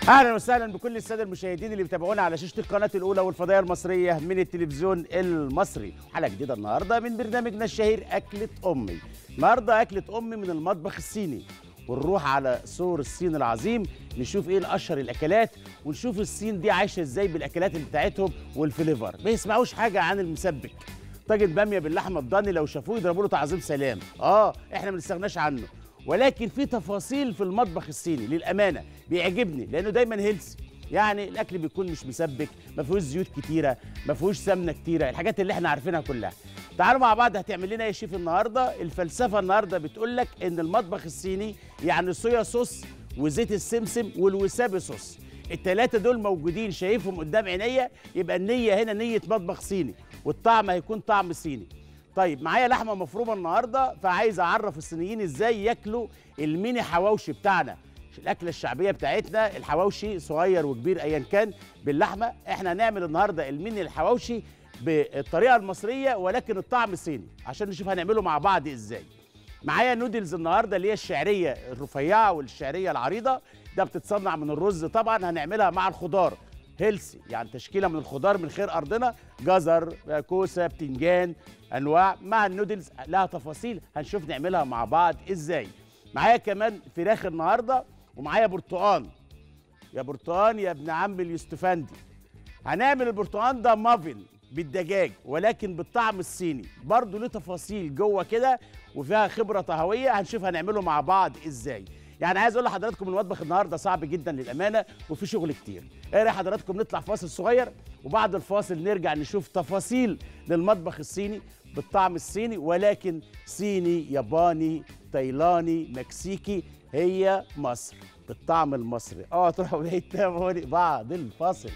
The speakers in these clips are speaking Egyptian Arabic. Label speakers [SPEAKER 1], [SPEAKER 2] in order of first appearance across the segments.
[SPEAKER 1] اهلا وسهلا بكل الساده المشاهدين اللي بيتابعونا على شاشه القناه الاولى والفضائيه المصريه من التلفزيون المصري حلقه جديده النهارده من برنامجنا الشهير اكله امي النهارده اكله امي من المطبخ الصيني ونروح على سور الصين العظيم نشوف ايه الاشهر الاكلات ونشوف الصين دي عايشه ازاي بالاكلات اللي بتاعتهم والفليفر ما يسمعوش حاجه عن المسبك طاجن باميه باللحمه الضاني لو شافوه يضربوا له تعظيم سلام اه احنا ما نستغناش عنه ولكن في تفاصيل في المطبخ الصيني للامانه بيعجبني لانه دايما هيلثي يعني الاكل بيكون مش مسبك ما فيهوش زيوت كتيره ما فيهوش سمنه كتيره الحاجات اللي احنا عارفينها كلها تعالوا مع بعض هتعمل لنا ايه يا شيف النهارده الفلسفه النهارده بتقول لك ان المطبخ الصيني يعني صويا صوص وزيت السمسم والوسابي صوص التلاتة دول موجودين شايفهم قدام عينيا يبقى النية هنا نية مطبخ صيني والطعم هيكون طعم صيني طيب معايا لحمه مفرومه النهارده فعايز اعرف الصينيين ازاي ياكلوا الميني حواوشي بتاعنا الاكله الشعبيه بتاعتنا الحواوشي صغير وكبير ايا كان باللحمه احنا هنعمل النهارده الميني الحواوشي بالطريقه المصريه ولكن الطعم صيني عشان نشوف هنعمله مع بعض ازاي معايا نودلز النهارده اللي هي الشعريه الرفيعه والشعريه العريضه ده بتتصنع من الرز طبعا هنعملها مع الخضار هيلسي يعني تشكيله من الخضار من خير ارضنا جزر كوسه بتنجان انواع مع النودلز لها تفاصيل هنشوف نعملها مع بعض ازاي معايا كمان فراخ النهارده ومعايا برتقان يا برتقان يا ابن عم اليوستفندي هنعمل البرتقان ده مافن بالدجاج ولكن بالطعم الصيني برضه له تفاصيل جوه كده وفيها خبره طهويه هنشوف هنعمله مع بعض ازاي يعني عايز اقول لحضراتكم المطبخ النهارده صعب جدا للامانه وفي شغل كتير ايه رايك حضراتكم نطلع فاصل صغير وبعد الفاصل نرجع نشوف تفاصيل للمطبخ الصيني بالطعم الصيني ولكن صيني ياباني تايلاني مكسيكي هي مصر بالطعم المصري اه تروحوا بعيد تابعوني بعد الفاصل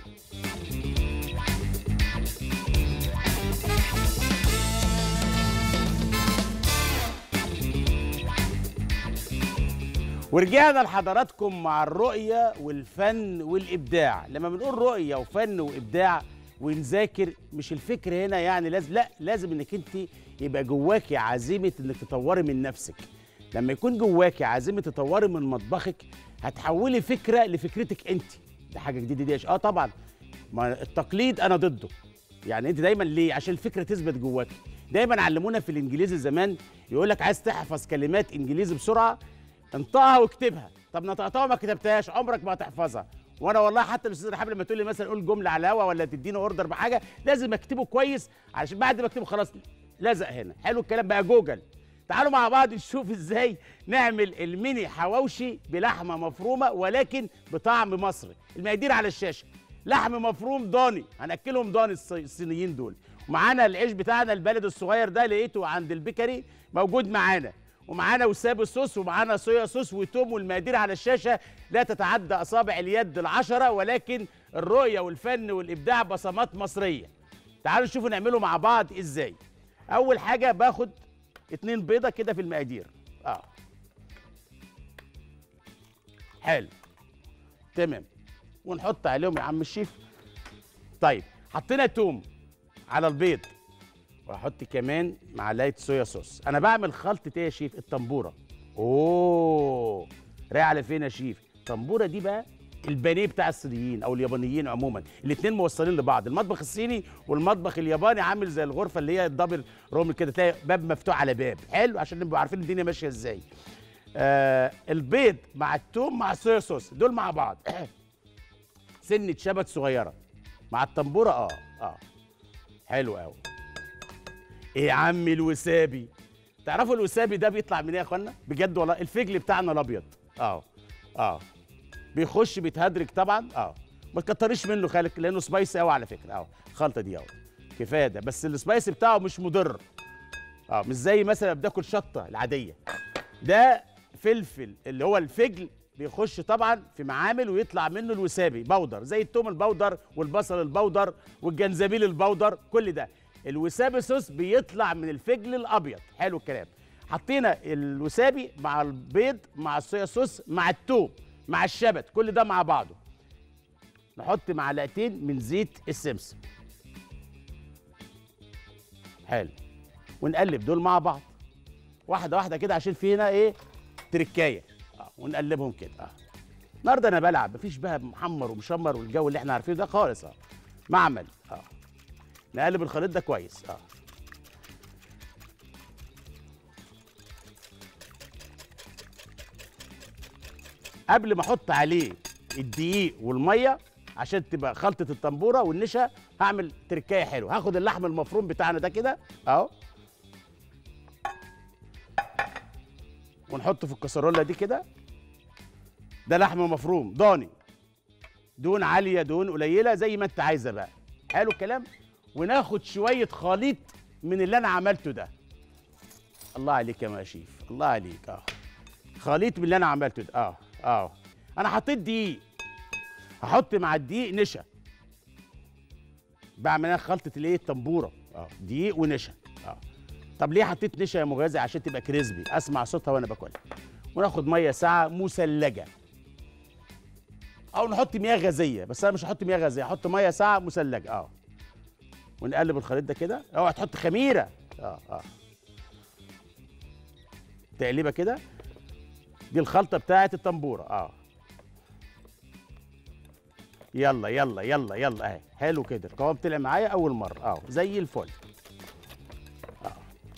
[SPEAKER 1] ورجعنا لحضراتكم مع الرؤية والفن والإبداع لما بنقول رؤية وفن وإبداع ونذاكر مش الفكر هنا يعني لازم لا لازم انك انت يبقى جواكي عزيمة انك تطوري من نفسك لما يكون جواكي عزيمة تطوري من مطبخك هتحولي فكرة لفكرتك انت دي حاجة جديدة دي اه طبعا ما التقليد انا ضده يعني انت دايما ليه عشان الفكرة تثبت جواكي دايما علمونا في الانجليزي زمان يقول لك عايز تحفظ كلمات انجليزي بسرعه انطقها واكتبها طب نطقتها وما كتبتهاش عمرك ما هتحفظها وانا والله حتى الاستاذ رحاب لما تقول لي مثلا قول جمله على الهوا ولا تديني اوردر بحاجه لازم اكتبه كويس علشان بعد ما اكتبه خلاص لزق هنا حلو الكلام بقى جوجل تعالوا مع بعض نشوف ازاي نعمل الميني حواوشي بلحمه مفرومه ولكن بطعم مصري المقادير على الشاشه لحم مفروم ضاني هناكلهم ضاني الصينيين دول ومعانا العيش بتاعنا البلد الصغير ده لقيته عند البيكري موجود معانا ومعانا وسابي صوص ومعانا صويا صوص وتوم والمقادير على الشاشه لا تتعدى اصابع اليد العشره ولكن الرؤيه والفن والابداع بصمات مصريه تعالوا نشوفوا نعمله مع بعض ازاي اول حاجه باخد اتنين بيضه كده في المقادير اه حلو تمام ونحط عليهم يا عم الشيف طيب حطينا توم على البيض واحط كمان معلقه صويا صوص انا بعمل خلطه ايه يا شيف الطنبوره اوه رايح على فين يا شيف الطنبوره دي بقى البانيه بتاع الصينيين او اليابانيين عموما الاثنين موصلين لبعض المطبخ الصيني والمطبخ الياباني عامل زي الغرفه اللي هي الدبل روم كده تلاقي باب مفتوح على باب حلو عشان نبقى عارفين الدنيا ماشيه ازاي آه البيض مع التوم مع الصويا صوص دول مع بعض سنه شبت صغيره مع الطنبوره اه اه حلو قوي ايه يا عم الوسابي تعرفوا الوسابي ده بيطلع من ايه يا اخوانا بجد والله الفجل بتاعنا الابيض اه اه بيخش بيتهدرج طبعا اه ما تكتريش منه خالك لانه سبايسي قوي على فكره اه الخلطه دي اهو كفايه ده بس السبايسي بتاعه مش مضر اه مش زي مثلا بتاكل شطه العاديه ده فلفل اللي هو الفجل بيخش طبعا في معامل ويطلع منه الوسابي بودر زي التوم البودر والبصل البودر والجنزبيل البودر كل ده الوسابي صوص بيطلع من الفجل الابيض حلو الكلام حطينا الوسابي مع البيض مع الصويا صوص مع التوم مع الشبت كل ده مع بعضه نحط معلقتين من زيت السمسم حلو ونقلب دول مع بعض واحده واحده كده عشان في هنا ايه تركايه آه. ونقلبهم كده اه النهارده انا بلعب مفيش بقى محمر ومشمر والجو اللي احنا عارفينه ده خالص اه معمل اه نقلب الخليط ده كويس اه قبل ما احط عليه الدقيق والميه عشان تبقى خلطه التنبوره والنشا هعمل تركايه حلوه هاخد اللحم المفروم بتاعنا ده كده اهو ونحطه في الكسرولة دي كده ده لحم مفروم ضاني دهون عاليه دهون قليله زي ما انت عايزه بقى حلو الكلام وناخد شويه خليط من اللي انا عملته ده الله عليك يا ماشيف الله عليك اه خليط من اللي انا عملته ده اه اه انا حطيت دقيق هحط مع الدقيق نشا بعمل انا خلطه الايه التنبوره اه دقيق ونشا اه طب ليه حطيت نشا يا مغازي عشان تبقى كريسبي اسمع صوتها وانا باكلها وناخد ميه ساعه مثلجه او نحط مياه غازيه بس انا مش هحط مياه غازيه هحط ميه ساعه مثلجه اه ونقلب الخليط ده كده اوعى تحط خميره اه اه تقليبه كده دي الخلطه بتاعه التنبوره اه يلا يلا يلا يلا اهي حلو كده القوام طلع معايا اول مره اه زي الفل اه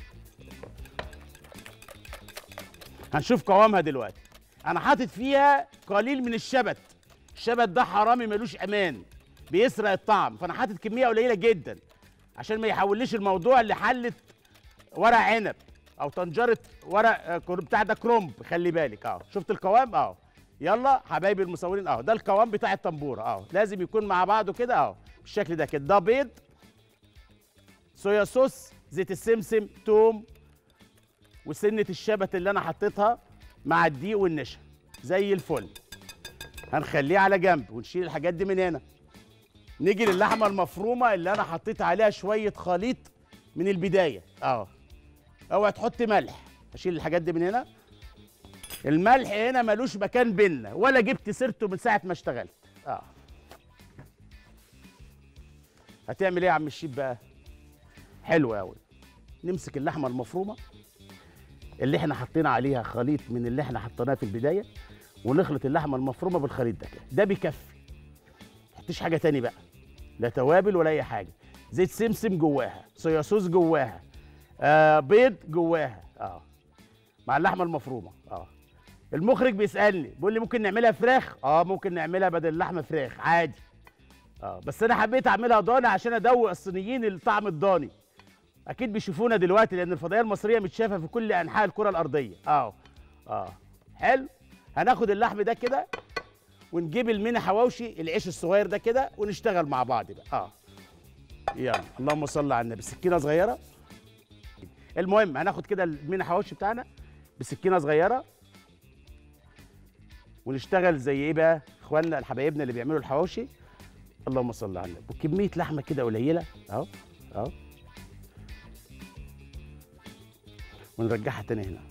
[SPEAKER 1] هنشوف قوامها دلوقتي انا حاطط فيها قليل من الشبت الشبت ده حرامي ملوش امان بيسرق الطعم فانا حاطط كميه قليله جدا عشان ما يحوليش الموضوع لحله ورق عنب او طنجره ورق آه، كر- بتاع ده كرومب خلي بالك اه شفت القوام اه يلا حبايبي المصورين اه ده القوام بتاع التنبوره اه لازم يكون مع بعضه كده اه بالشكل ده كده ده بيض صويا صوص زيت السمسم توم وسنه الشبت اللي انا حطيتها مع الدقيق والنشا زي الفل هنخليه على جنب ونشيل الحاجات دي من هنا نيجي للحمه المفرومه اللي انا حطيت عليها شويه خليط من البدايه اه اوعى تحط ملح اشيل الحاجات دي من هنا الملح هنا ملوش مكان بينا ولا جبت سيرته من ساعه ما اشتغلت اه هتعمل ايه يا عم الشيف بقى حلو قوي نمسك اللحمه المفرومه اللي احنا حطينا عليها خليط من اللي احنا حطيناه في البدايه ونخلط اللحمه المفرومه بالخليط ده كده ده بيكفي تحطيش حاجه تاني بقى لا توابل ولا اي حاجه زيت سمسم جواها صويا صوص جواها آه بيض جواها اه مع اللحمه المفرومه اه المخرج بيسالني بيقول لي ممكن نعملها فراخ اه ممكن نعملها بدل اللحمه فراخ عادي اه بس انا حبيت اعملها ضاني عشان ادوق الصينيين الطعم الضاني اكيد بيشوفونا دلوقتي لان الفضائيه المصريه متشافه في كل انحاء الكره الارضيه اه اه حلو هناخد اللحم ده كده ونجيب الميني حواوشي العيش الصغير ده كده ونشتغل مع بعض بقى اه يلا اللهم صل على النبي سكينه صغيره المهم هناخد كده الميني حواوشي بتاعنا بسكينه صغيره ونشتغل زي ايه بقى اخواننا الحبايبنا اللي بيعملوا الحواوشي اللهم صل على النبي وكميه لحمه كده قليله اهو اهو ونرجعها تاني هنا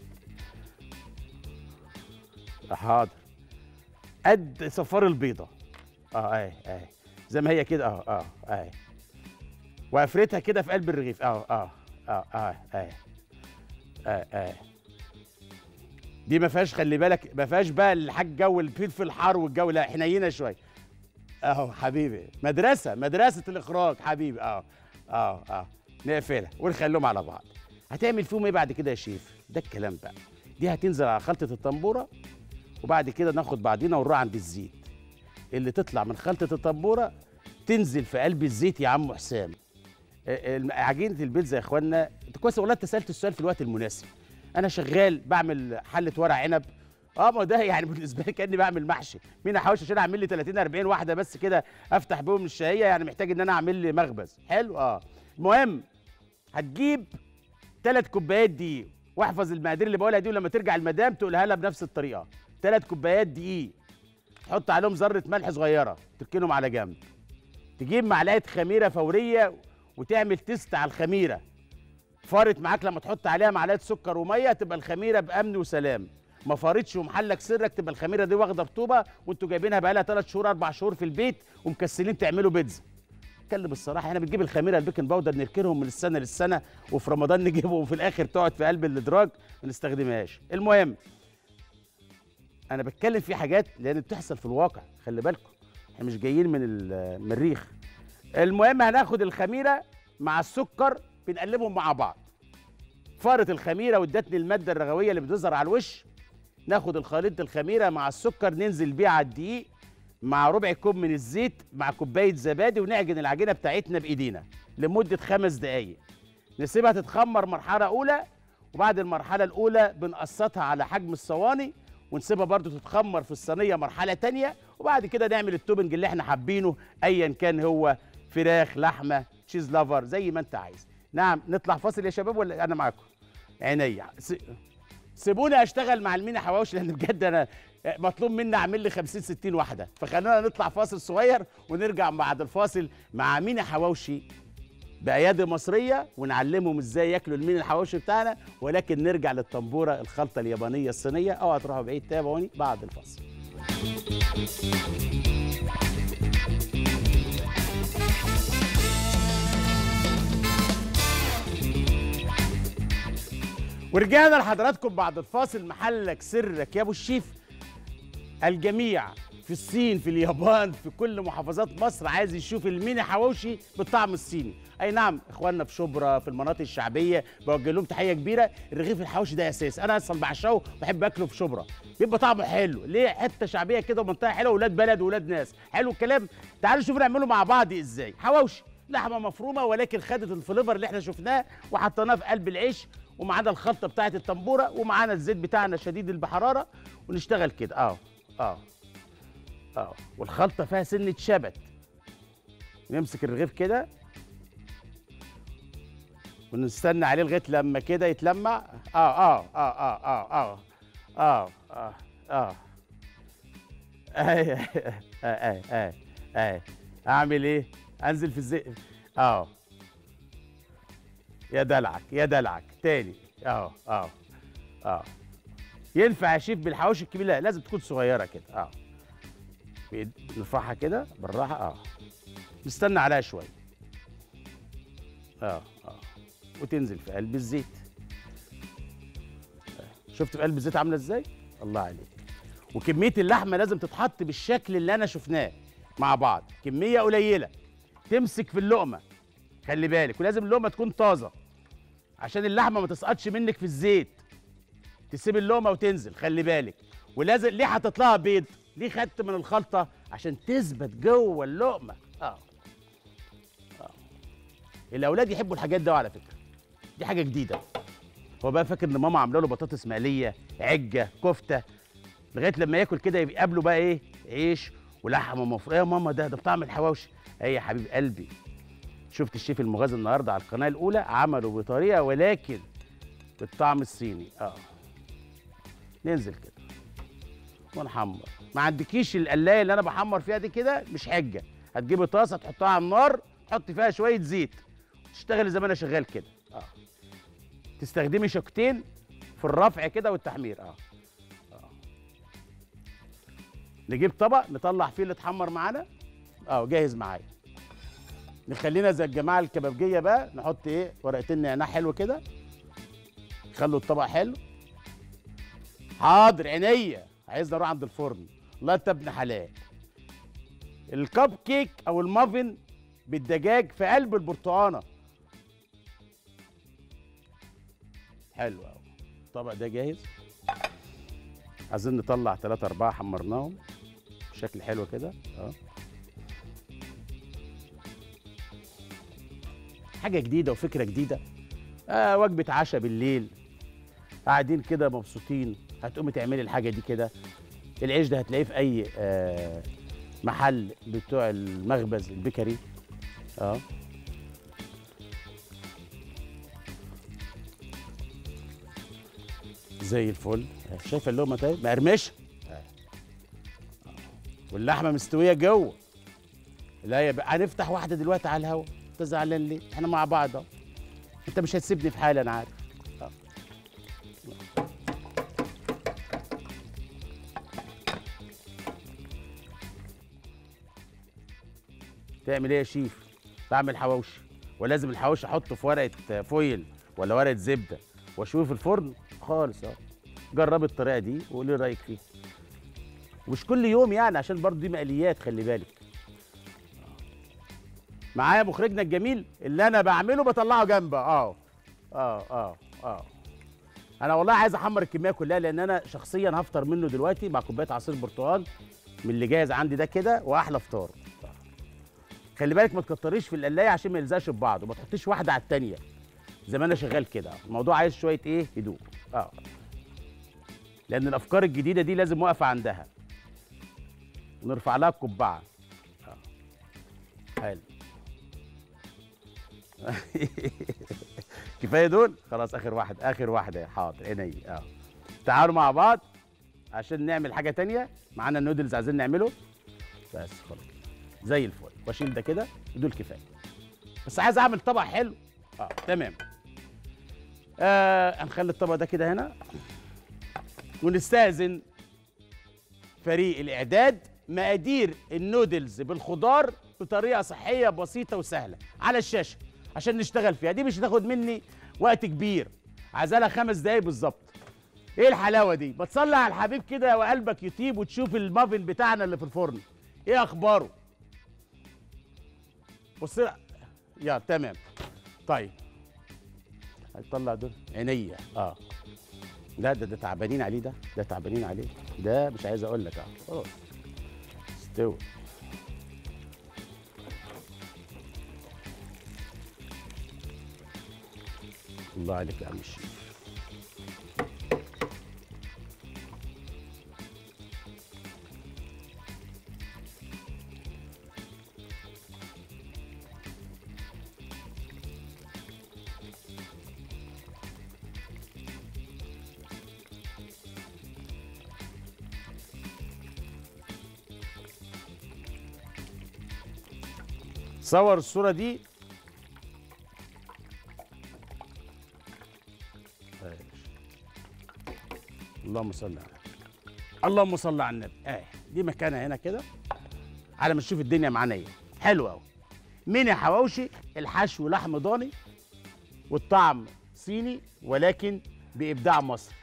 [SPEAKER 1] حاضر قد صفار البيضه اه اهي اهي زي ما هي كده اه اه اهي وافردها كده في قلب الرغيف اه اه اه اه اهي اه اه دي ما فيهاش خلي بالك ما فيهاش بقى الحاج جو الفلفل الحار والجو لا حنينه شويه اهو حبيبي مدرسه مدرسه الاخراج حبيبي اه اه اه نقفلها ونخليهم على بعض هتعمل فيهم ايه بعد كده يا شيف ده الكلام بقى دي هتنزل على خلطه الطنبوره وبعد كده ناخد بعضينا ونروح عند الزيت اللي تطلع من خلطه الطنبوره تنزل في قلب الزيت يا عم حسام آه، الم- عجينه البيتزا يا اخوانا انت كويس والله انت سالت السؤال في الوقت المناسب انا شغال بعمل حله ورق عنب اه ما ده يعني بالنسبه لي كاني بعمل محشي مين احوش عشان اعمل لي 30 40 واحده بس كده افتح بيهم الشهيه يعني محتاج ان انا اعمل لي مخبز حلو اه المهم هتجيب ثلاث كوبايات دقيق واحفظ المقادير اللي بقولها دي ولما ترجع المدام تقولها لها بنفس الطريقه ثلاث كوبايات دقيق تحط عليهم ذره ملح صغيره تركنهم على جنب تجيب معلقه خميره فوريه وتعمل تيست على الخميره فارت معاك لما تحط عليها معلقه سكر وميه تبقى الخميره بامن وسلام ما فارتش ومحلك سرك تبقى الخميره دي واخده رطوبه وانتوا جايبينها بقالها 3 شهور 4 شهور في البيت ومكسلين تعملوا بيتزا اتكلم الصراحه احنا بنجيب الخميره البيكنج باودر نركنهم من السنه للسنه وفي رمضان نجيبهم وفي الاخر تقعد في قلب الادراج ما نستخدمهاش المهم انا بتكلم في حاجات لان بتحصل في الواقع خلي بالكم احنا مش جايين من المريخ المهم هناخد الخميره مع السكر بنقلبهم مع بعض فارت الخميره وادتني الماده الرغويه اللي بتظهر على الوش ناخد الخليط الخميره مع السكر ننزل بيه على الدقيق مع ربع كوب من الزيت مع كوبايه زبادي ونعجن العجينه بتاعتنا بايدينا لمده خمس دقائق نسيبها تتخمر مرحله اولى وبعد المرحله الاولى بنقسطها على حجم الصواني ونسيبها برضو تتخمر في الصينيه مرحله تانية وبعد كده نعمل التوبنج اللي احنا حابينه ايا كان هو فراخ لحمه تشيز لافر زي ما انت عايز نعم نطلع فاصل يا شباب ولا انا معاكم عينيا س... سيبوني اشتغل مع المينا حواوشي لان بجد انا مطلوب مني اعمل لي 50 60 واحده فخلينا نطلع فاصل صغير ونرجع بعد الفاصل مع مينا حواوشي بايادي مصريه ونعلمهم ازاي ياكلوا المين الحواوشي بتاعنا ولكن نرجع للطنبوره الخلطه اليابانيه الصينيه اوعى تروحوا بعيد تابعوني بعد الفاصل ورجعنا لحضراتكم بعد الفاصل محلك سرك يا ابو الشيف الجميع في الصين في اليابان في كل محافظات مصر عايز يشوف الميني حواوشي بالطعم الصيني اي نعم اخواننا في شبرا في المناطق الشعبيه بوجه لهم تحيه كبيره الرغيف الحواوشي ده اساس انا اصلا بعشقه بحب اكله في شبرا بيبقى طعمه حلو ليه حته شعبيه كده ومنطقه حلوه ولاد بلد ولاد ناس حلو الكلام تعالوا نشوف نعمله مع بعض ازاي حواوشي لحمه مفرومه ولكن خدت الفليفر اللي احنا شفناه وحطيناه في قلب العيش ومعانا الخلطه بتاعه التنبوره ومعانا الزيت بتاعنا شديد البحراره ونشتغل كده اه اه اه والخلطه فيها سنه شبت نمسك الرغيف كده ونستنى عليه لغايه لما كده يتلمع اه اه اه اه اه اه اه اه اه اي اي اي اي اعمل ايه انزل في الزيت اه يا دلعك يا دلعك تاني اه اه اه ينفع يا شيف بالحواوشي الكبير لا لازم تكون صغيره كده اه نرفعها كده بالراحه اه نستنى عليها شويه اه اه وتنزل في قلب الزيت آه. شفت في قلب الزيت عامله ازاي الله عليك وكميه اللحمه لازم تتحط بالشكل اللي انا شفناه مع بعض كميه قليله تمسك في اللقمه خلي بالك ولازم اللقمه تكون طازه عشان اللحمه ما تسقطش منك في الزيت تسيب اللقمه وتنزل خلي بالك ولازم ليه حاطط لها بيض ليه خدت من الخلطه عشان تثبت جوه اللقمه اه اه الاولاد يحبوا الحاجات دي على فكره دي حاجه جديده هو بقى فاكر ان ماما عامله له بطاطس مقليه عجه كفته لغايه لما ياكل كده يقابله بقى ايه عيش ولحمه مفرومه يا ماما ده ده بطعم الحواوشي ايه يا حبيب قلبي شفت الشيف المغازي النهارده على القناه الاولى عمله بطريقه ولكن بالطعم الصيني اه ننزل كده ونحمر ما عندكيش القلايه اللي انا بحمر فيها دي كده مش حجه هتجيبي طاسه تحطها على النار تحط فيها شويه زيت تشتغلي زي ما انا شغال كده اه تستخدمي شوكتين في الرفع كده والتحمير اه اه نجيب طبق نطلع فيه اللي اتحمر معانا اه جاهز معايا نخلينا زي الجماعه الكبابجيه بقى نحط ايه ورقتين نعناع حلو كده خلوا الطبق حلو حاضر عينيا عايزني اروح عند الفرن الله انت ابن حلال الكب كيك او المافن بالدجاج في قلب البرتقانه حلو قوي الطبق ده جاهز عايزين نطلع ثلاثة أربعة حمرناهم بشكل حلو كده اه حاجة جديدة وفكرة جديدة آه وجبة عشاء بالليل قاعدين كده مبسوطين هتقومي تعملي الحاجة دي كده العيش ده هتلاقيه في أي آه محل بتوع المخبز البيكري اه زي الفل شايفه اللقمه طيب مقرمشه واللحمه مستويه جوه لا يبقى هنفتح واحده دلوقتي على الهوا انت زعلان ليه احنا مع بعض اهو انت مش هتسيبني في حالي انا عارف آه. تعمل ايه يا شيف بعمل حواوشي ولازم الحواوشي احطه في ورقه فويل ولا ورقه زبده واشويه في الفرن خالص اهو جربي الطريقه دي وقولي رايك فيها ومش كل يوم يعني عشان برضو دي مقليات خلي بالك معايا مخرجنا الجميل اللي انا بعمله بطلعه جنبه اه اه اه اه انا والله عايز احمر الكميه كلها لان انا شخصيا هفطر منه دلوقتي مع كوبايه عصير برتقال من اللي جاهز عندي ده كده واحلى فطار خلي بالك ما تكتريش في القلايه عشان ما يلزقش في بعض وما تحطيش واحده على التانيه زي ما انا شغال كده الموضوع عايز شويه ايه هدوء اه لان الافكار الجديده دي لازم واقفه عندها ونرفع لها القبعه آه. حلو كفايه دول خلاص اخر واحد اخر واحده حاضر عيني اه تعالوا مع بعض عشان نعمل حاجه تانية معانا النودلز عايزين نعمله بس خلاص زي الفل واشيل ده كده دول كفايه بس عايز اعمل طبق حلو اه تمام آه هنخلي الطبق ده كده هنا ونستاذن فريق الاعداد مقادير النودلز بالخضار بطريقه صحيه بسيطه وسهله على الشاشه عشان نشتغل فيها دي مش هتاخد مني وقت كبير عايزها لها خمس دقايق بالظبط ايه الحلاوه دي ما تصلي على الحبيب كده وقلبك يطيب وتشوف المافن بتاعنا اللي في الفرن ايه اخباره بص يا تمام طيب هيطلع دول عينيا اه لا ده ده تعبانين عليه ده ده تعبانين عليه ده مش عايز اقول لك اه خلاص استوى الله عليك يا عم الشيخ صور الصورة دي اللهم صل على النبي اللهم صل على النبي اه دي مكانها هنا كده على ما نشوف الدنيا معانا ايه حلو قوي ميني حواوشي الحشو لحم ضاني والطعم صيني ولكن بابداع مصري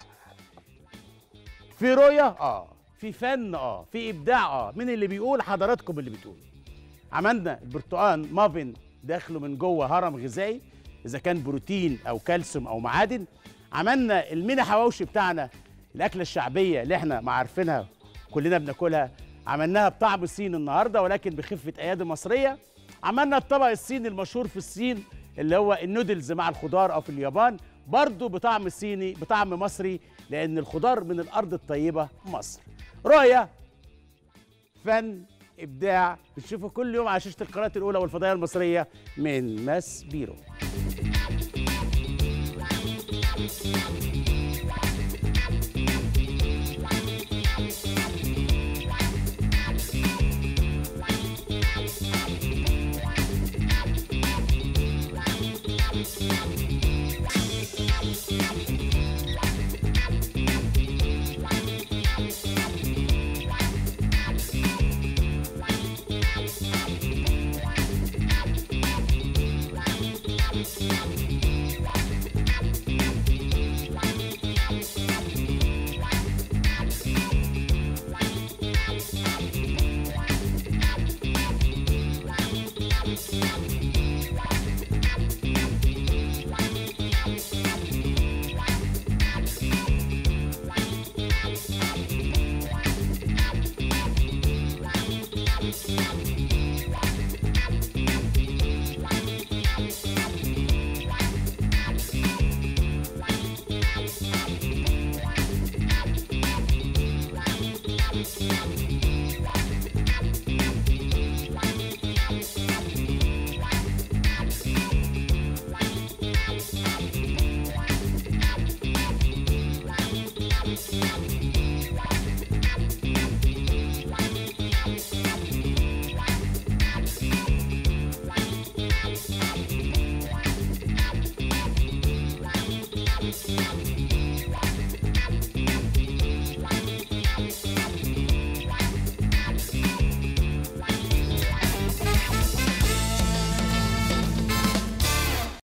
[SPEAKER 1] في رؤيه اه في فن اه في ابداع اه مين اللي بيقول حضراتكم اللي بتقول عملنا البرتقال مافن داخله من جوه هرم غذائي اذا كان بروتين او كالسيوم او معادن عملنا الميني حواوشي بتاعنا الاكله الشعبيه اللي احنا ما عارفينها كلنا بناكلها عملناها بطعم الصين النهارده ولكن بخفه ايادي مصريه عملنا الطبق الصيني المشهور في الصين اللي هو النودلز مع الخضار او في اليابان برضه بطعم الصيني بطعم مصري لان الخضار من الارض الطيبه مصر رؤيه فن ابداع بتشوفه كل يوم على شاشه القناه الاولى والفضائيه المصريه من ماس بيرو